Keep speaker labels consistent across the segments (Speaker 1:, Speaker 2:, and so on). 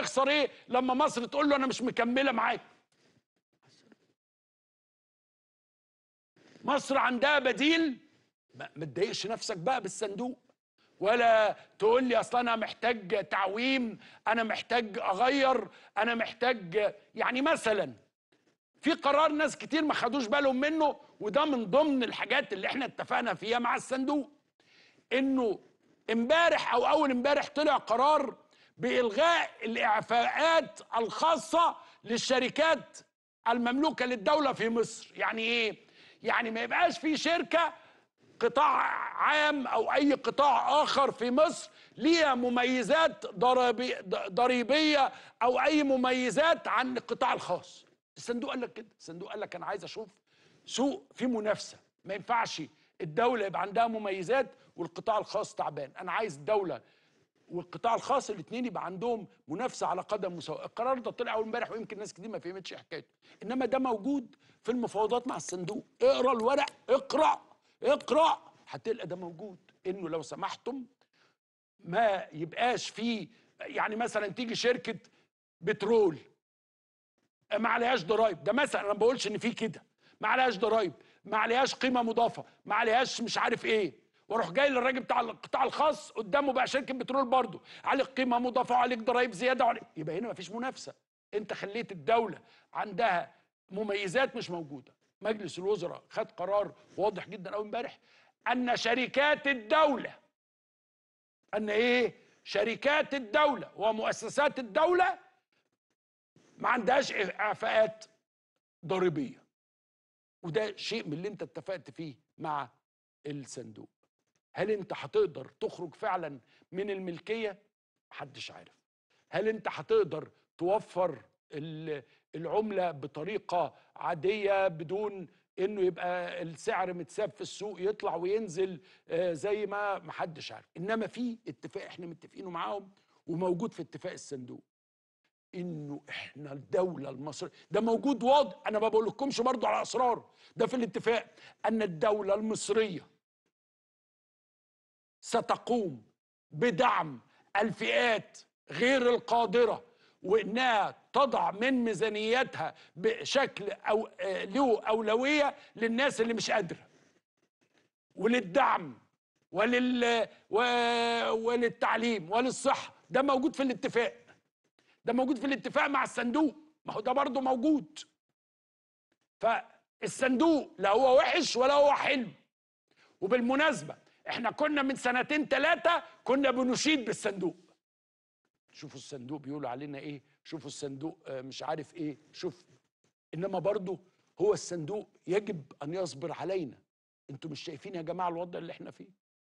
Speaker 1: هيخسر ايه لما مصر تقول له انا مش مكمله معاك مصر عندها بديل ما ما تضايقش نفسك بقى بالصندوق ولا تقول لي اصل انا محتاج تعويم انا محتاج اغير انا محتاج يعني مثلا في قرار ناس كتير ما خدوش بالهم منه وده من ضمن الحاجات اللي احنا اتفقنا فيها مع الصندوق انه امبارح او اول امبارح طلع قرار بالغاء الاعفاءات الخاصه للشركات المملوكه للدوله في مصر يعني ايه يعني ما يبقاش في شركه قطاع عام او اي قطاع اخر في مصر ليها مميزات ضريبي- ضريبيه او اي مميزات عن القطاع الخاص الصندوق قال لك كده الصندوق قال لك انا عايز اشوف سوق فيه منافسه ما ينفعش الدوله يبقى عندها مميزات والقطاع الخاص تعبان انا عايز الدوله والقطاع الخاص الاثنين يبقى عندهم منافسه على قدم مساواه القرار ده طلع اول امبارح ويمكن ناس كتير ما فهمتش حكايته انما ده موجود في المفاوضات مع الصندوق اقرا الورق اقرا اقرا هتلقى ده موجود انه لو سمحتم ما يبقاش فيه يعني مثلا تيجي شركه بترول ما عليهاش ضرايب ده مثلا انا ما بقولش ان في كده ما عليهاش ضرايب ما عليهاش قيمه مضافه ما عليهاش مش عارف ايه واروح جاي للراجل بتاع القطاع الخاص قدامه بقى شركه بترول برضه عليك قيمه مضافه وعليك ضرايب زياده وعليك يبقى هنا مفيش منافسه انت خليت الدوله عندها مميزات مش موجوده مجلس الوزراء خد قرار واضح جدا قوي امبارح ان شركات الدوله ان ايه شركات الدوله ومؤسسات الدوله ما عندهاش اعفاءات ضريبيه وده شيء من اللي انت اتفقت فيه مع الصندوق هل انت هتقدر تخرج فعلا من الملكيه محدش عارف هل انت هتقدر توفر ال- العمله بطريقه عاديه بدون انه يبقى السعر متساب في السوق يطلع وينزل آه، زي ما محدش عارف انما في اتفاق احنا متفقينه معاهم وموجود في اتفاق الصندوق انه احنا الدوله المصريه ده موجود واضح انا ما بقولكمش برضو على اسرار ده في الاتفاق ان الدوله المصريه ستقوم بدعم الفئات غير القادره وانها تضع من ميزانيتها بشكل او آه، له اولويه للناس اللي مش قادره وللدعم ولل و- وللتعليم وللصحه ده موجود في الاتفاق ده موجود في الاتفاق مع الصندوق ما هو ده برضه موجود فالصندوق لا هو وحش ولا هو حلو وبالمناسبة احنا كنا من سنتين ثلاثة كنا بنشيد بالصندوق شوفوا الصندوق بيقولوا علينا ايه شوفوا الصندوق آه، مش عارف ايه شوف انما برضه هو الصندوق يجب ان يصبر علينا انتوا مش شايفين يا جماعة الوضع اللي احنا فيه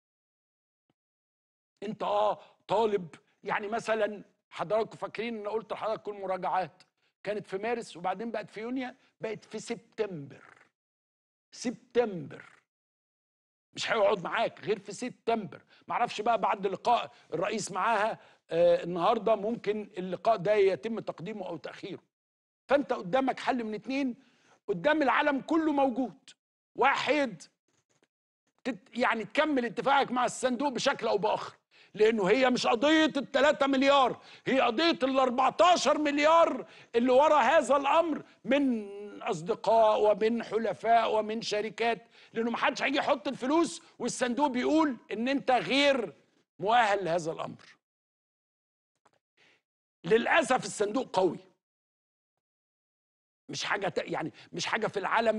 Speaker 1: انت اه طالب يعني مثلا حضراتكم فاكرين ان قلت لحضراتكم المراجعات كانت في مارس وبعدين بقت في يونيو بقت في سبتمبر سبتمبر مش هيقعد معاك غير في سبتمبر معرفش بقى بعد لقاء الرئيس معاها آه النهارده ممكن اللقاء ده يتم تقديمه او تاخيره فانت قدامك حل من اتنين قدام العالم كله موجود واحد تت يعني تكمل اتفاقك مع الصندوق بشكل او باخر لانه هي مش قضيه ال 3 مليار هي قضيه ال 14 مليار اللي ورا هذا الامر من اصدقاء ومن حلفاء ومن شركات لانه ما حدش هيجي يحط الفلوس والصندوق بيقول ان انت غير مؤهل لهذا الامر للاسف الصندوق قوي مش حاجه ت- يعني مش حاجه في العالم